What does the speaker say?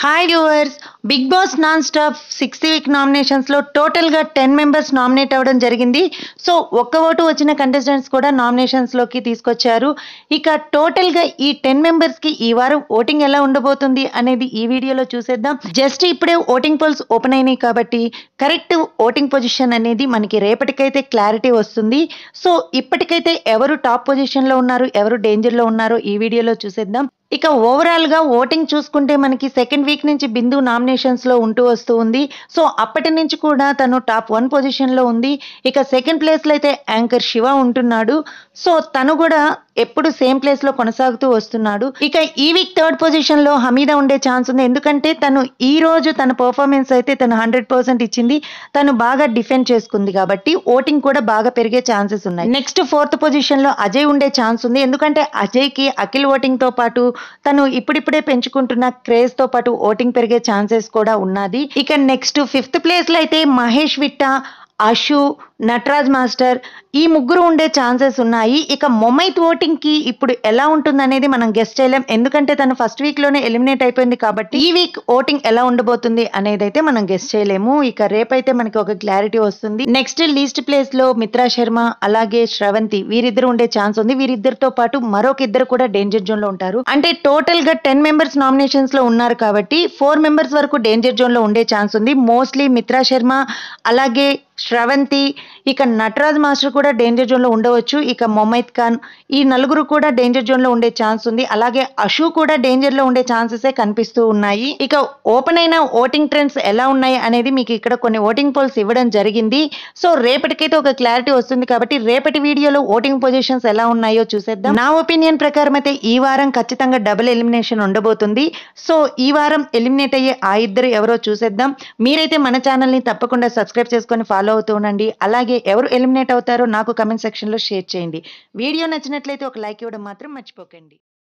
hi viewers Bigg Boss non stop sixth week నామినేషన్స్లో టోటల్గా ten members nominate అవ్వడం జరిగింది సో ఒక్క ఓటు వచ్చిన కంటెస్టెంట్స్ కూడా నామినేషన్స్లోకి తీసుకొచ్చారు ఇక టోటల్గా ఈ టెన్ మెంబర్స్కి ఈ వారం ఓటింగ్ ఎలా ఉండబోతుంది అనేది ఈ వీడియోలో చూసేద్దాం జస్ట్ ఇప్పుడే ఓటింగ్ పోల్స్ ఓపెన్ అయినాయి కాబట్టి కరెక్ట్ ఓటింగ్ పొజిషన్ అనేది మనకి రేపటికైతే క్లారిటీ వస్తుంది సో ఇప్పటికైతే ఎవరు టాప్ పొజిషన్లో ఉన్నారు ఎవరు డేంజర్లో ఉన్నారో ఈ వీడియోలో చూసేద్దాం ఇక ఓవరాల్ గా ఓటింగ్ చూసుకుంటే మనకి సెకండ్ వీక్ నుంచి బిందు నామినేషన్స్ లో ఉంటూ వస్తూ ఉంది సో అప్పటి నుంచి కూడా తను టాప్ వన్ పొజిషన్ లో ఉంది ఇక సెకండ్ ప్లేస్ లో అయితే యాంకర్ శివ ఉంటున్నాడు సో తను కూడా ఎప్పుడు సేమ్ ప్లేస్ లో కొనసాగుతూ వస్తున్నాడు ఇక ఈ వీక్ థర్డ్ పొజిషన్ లో హమీదా ఉండే ఛాన్స్ ఉంది ఎందుకంటే తను ఈ రోజు తన పర్ఫార్మెన్స్ అయితే తను హండ్రెడ్ పర్సెంట్ ఇచ్చింది తను బాగా డిఫెండ్ చేసుకుంది కాబట్టి ఓటింగ్ కూడా బాగా పెరిగే ఛాన్సెస్ ఉన్నాయి నెక్స్ట్ ఫోర్త్ పొజిషన్ లో అజయ్ ఉండే ఛాన్స్ ఉంది ఎందుకంటే అజయ్ కి అఖిల్ ఓటింగ్ తో పాటు తను ఇప్పుడిప్పుడే పెంచుకుంటున్న క్రేజ్ తో పాటు ఓటింగ్ పెరిగే ఛాన్సెస్ కూడా ఉన్నది ఇక నెక్స్ట్ ఫిఫ్త్ ప్లేస్ లో అయితే మహేష్ విట్ట అషు నటరాజ్ మాస్టర్ ఈ ముగ్గురు ఉండే ఛాన్సెస్ ఉన్నాయి ఇక మొమైత్ ఓటింగ్ కి ఇప్పుడు ఎలా ఉంటుంది అనేది మనం గెస్ట్ చేయలేం ఎందుకంటే తను ఫస్ట్ వీక్ లోనే ఎలిమినేట్ అయిపోయింది కాబట్టి ఈ వీక్ ఓటింగ్ ఎలా ఉండబోతుంది అనేది అయితే మనం గెస్ట్ చేయలేము ఇక రేపైతే మనకి ఒక క్లారిటీ వస్తుంది నెక్స్ట్ లీస్ట్ ప్లేస్ లో మిత్రా శర్మ అలాగే శ్రవంతి వీరిద్దరు ఉండే ఛాన్స్ ఉంది వీరిద్దరితో పాటు మరొక ఇద్దరు కూడా డేంజర్ జోన్ లో ఉంటారు అంటే టోటల్ గా టెన్ మెంబర్స్ నామినేషన్స్ లో ఉన్నారు కాబట్టి ఫోర్ మెంబర్స్ వరకు డేంజర్ జోన్ లో ఉండే ఛాన్స్ ఉంది మోస్ట్లీ మిత్రా శర్మ అలాగే శ్రవంతి ఇక నటరాజ్ మాస్టర్ కూడా డేంజర్ జోన్లో ఉండవచ్చు ఇక మొమైత్ ఖాన్ ఈ నలుగురు కూడా డేంజర్ జోన్లో ఉండే ఛాన్స్ ఉంది అలాగే అషు కూడా డేంజర్లో ఉండే ఛాన్సెస్ కనిపిస్తూ ఉన్నాయి ఇక ఓపెన్ అయిన ఓటింగ్ ట్రెండ్స్ ఎలా ఉన్నాయి అనేది మీకు ఇక్కడ కొన్ని ఓటింగ్ పోల్స్ ఇవ్వడం జరిగింది సో రేపటికైతే ఒక క్లారిటీ వస్తుంది కాబట్టి రేపటి వీడియోలో ఓటింగ్ పొజిషన్స్ ఎలా ఉన్నాయో చూసేద్దాం నా ఒపీనియన్ ప్రకారం అయితే ఈ వారం ఖచ్చితంగా డబుల్ ఎలిమినేషన్ ఉండబోతుంది సో ఈ వారం ఎలిమినేట్ అయ్యే ఆ ఇద్దరు ఎవరో చూసేద్దాం మీరైతే మన ఛానల్ని తప్పకుండా సబ్స్క్రైబ్ చేసుకొని ఫాలో అవుతూ ఉండండి అలాగే ఎవరు ఎలిమినేట్ అవుతారో నాకు కమెంట్ సెక్షన్లో షేర్ చేయండి వీడియో నచ్చినట్లయితే ఒక లైక్ ఇవ్వడం మాత్రం మర్చిపోకండి